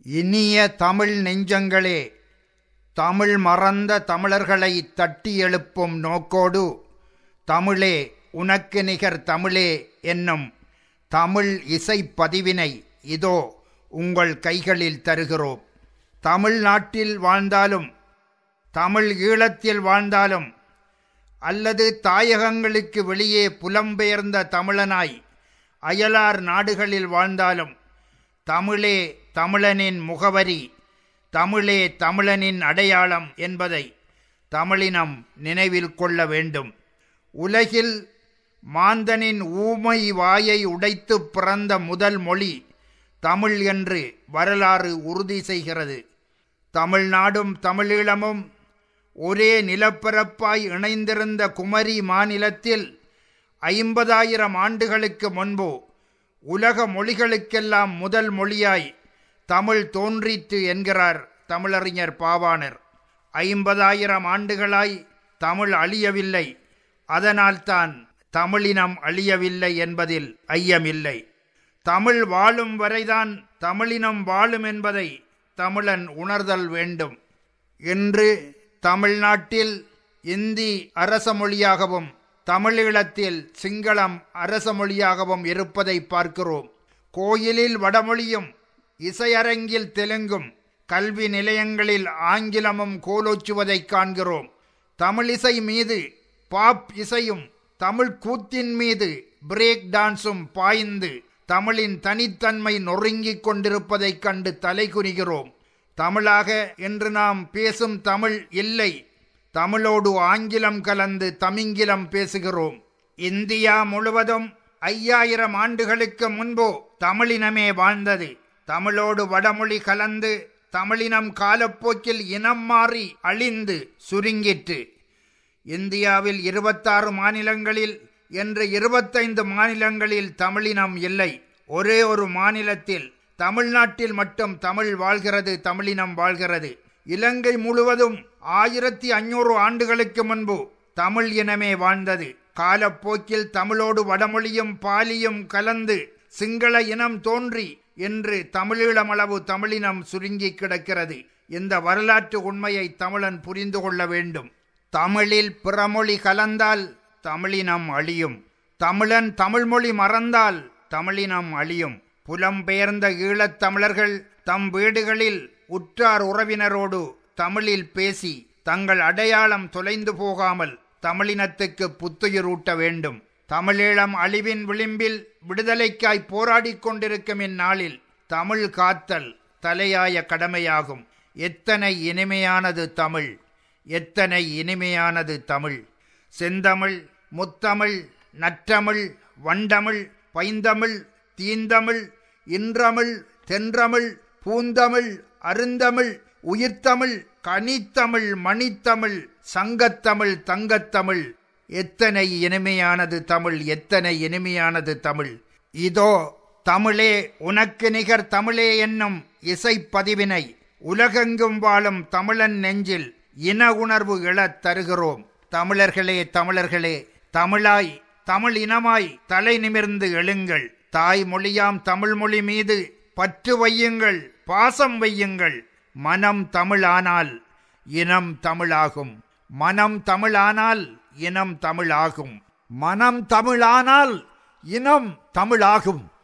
இனிய தமிழ் நெஞ்சங்களே தமிழ் மறந்த தமிழர்களை தட்டி எழுப்பும் நோக்கோடு தமிழே உனக்கு நிகர் தமிழே என்னும் தமிழ் இசைப்பதிவினை இதோ உங்கள் கைகளில் தருகிறோம் தமிழ்நாட்டில் வாழ்ந்தாலும் தமிழ் ஈழத்தில் வாழ்ந்தாலும் அல்லது தாயகங்களுக்கு வெளியே புலம்பெயர்ந்த தமிழனாய் அயலார் நாடுகளில் வாழ்ந்தாலும் தமிழே தமிழனின் முகவரி தமிழே தமிழனின் அடையாளம் என்பதை தமிழினம் நினைவில் கொள்ள வேண்டும் உலகில் மாந்தனின் ஊமை வாயை உடைத்து பிறந்த முதல் மொழி தமிழ் என்று வரலாறு உறுதி செய்கிறது தமிழ்நாடும் தமிழீழமும் ஒரே நிலப்பரப்பாய் இணைந்திருந்த குமரி மாநிலத்தில் ஐம்பதாயிரம் ஆண்டுகளுக்கு முன்பு உலக மொழிகளுக்கெல்லாம் முதல் மொழியாய் தமிழ் தோன்றிற்று என்கிறார் தமிழறிஞர் பாவாணர் ஐம்பதாயிரம் ஆண்டுகளாய் தமிழ் அழியவில்லை அதனால்தான் தமிழினம் அழியவில்லை என்பதில் ஐயமில்லை தமிழ் வாழும் வரைதான் தமிழினம் வாழும் என்பதை தமிழன் உணர்தல் வேண்டும் இன்று தமிழ்நாட்டில் இந்தி அரச மொழியாகவும் தமிழீழத்தில் சிங்களம் அரச மொழியாகவும் இருப்பதை பார்க்கிறோம் கோயிலில் வடமொழியும் இசையரங்கில் தெலுங்கும் கல்வி நிலையங்களில் ஆங்கிலமும் கோலோச்சுவதை காண்கிறோம் தமிழிசை மீது பாப் இசையும் தமிழ் கூத்தின் மீது பிரேக் டான்ஸும் பாய்ந்து தமிழின் தனித்தன்மை நொறுங்கிக் கொண்டிருப்பதைக் கண்டு தலைகுனிகிறோம் தமிழாக என்று நாம் பேசும் தமிழ் இல்லை தமிழோடு ஆங்கிலம் கலந்து தமிங்கிலம் பேசுகிறோம் இந்தியா முழுவதும் ஐயாயிரம் ஆண்டுகளுக்கு முன்பு தமிழினமே வாழ்ந்தது தமிழோடு வடமொழி கலந்து தமிழினம் காலப்போக்கில் இனம் மாறி அழிந்து சுருங்கிற்று இந்தியாவில் இருபத்தாறு மாநிலங்களில் என்று இருபத்தைந்து மாநிலங்களில் தமிழினம் இல்லை ஒரே ஒரு மாநிலத்தில் தமிழ்நாட்டில் மட்டும் தமிழ் வாழ்கிறது தமிழினம் வாழ்கிறது இலங்கை முழுவதும் ஆயிரத்தி ஐநூறு ஆண்டுகளுக்கு முன்பு தமிழ் இனமே வாழ்ந்தது காலப்போக்கில் தமிழோடு வடமொழியும் பாலியும் கலந்து சிங்கள இனம் தோன்றி என்று தமிழீழமளவு தமிழினம் சுருங்கி கிடக்கிறது இந்த வரலாற்று உண்மையை தமிழன் புரிந்து கொள்ள வேண்டும் தமிழில் பிறமொழி கலந்தால் தமிழினம் அழியும் தமிழன் தமிழ்மொழி மறந்தால் தமிழினம் அழியும் புலம்பெயர்ந்த ஈழத் தமிழர்கள் தம் வீடுகளில் உற்றார் உறவினரோடு தமிழில் பேசி தங்கள் அடையாளம் தொலைந்து போகாமல் தமிழினத்துக்கு புத்துயிரூட்ட வேண்டும் தமிழீழம் அழிவின் விளிம்பில் விடுதலைக்காய் போராடிக் கொண்டிருக்கும் இந்நாளில் தமிழ் காத்தல் தலையாய கடமையாகும் எத்தனை இனிமையானது தமிழ் எத்தனை இனிமையானது தமிழ் செந்தமிழ் முத்தமிழ் நற்றமிழ் வண்டமிழ் பைந்தமிழ் தீந்தமிழ் இன்றமிழ் தென்றமிழ் பூந்தமிழ் அருந்தமிழ் உயிர்த்தமிழ் கனித்தமிழ் மணித்தமிழ் சங்கத்தமிழ் தங்கத்தமிழ் எத்தனை இனிமையானது தமிழ் எத்தனை இனிமையானது தமிழ் இதோ தமிழே உனக்கு நிகர் தமிழே என்னும் இசைப்பதிவினை உலகெங்கும் வாழும் தமிழன் நெஞ்சில் இன உணர்வு எழத் தருகிறோம் தமிழர்களே தமிழர்களே தமிழாய் தமிழ் இனமாய் தலை நிமிர்ந்து எழுங்கள் தாய் மொழியாம் தமிழ் மொழி மீது பற்று வையுங்கள் பாசம் வையுங்கள் மனம் தமிழானால் இனம் தமிழாகும் மனம் தமிழானால் இனம் தமிழாகும் மனம் தமிழானால் இனம் தமிழாகும்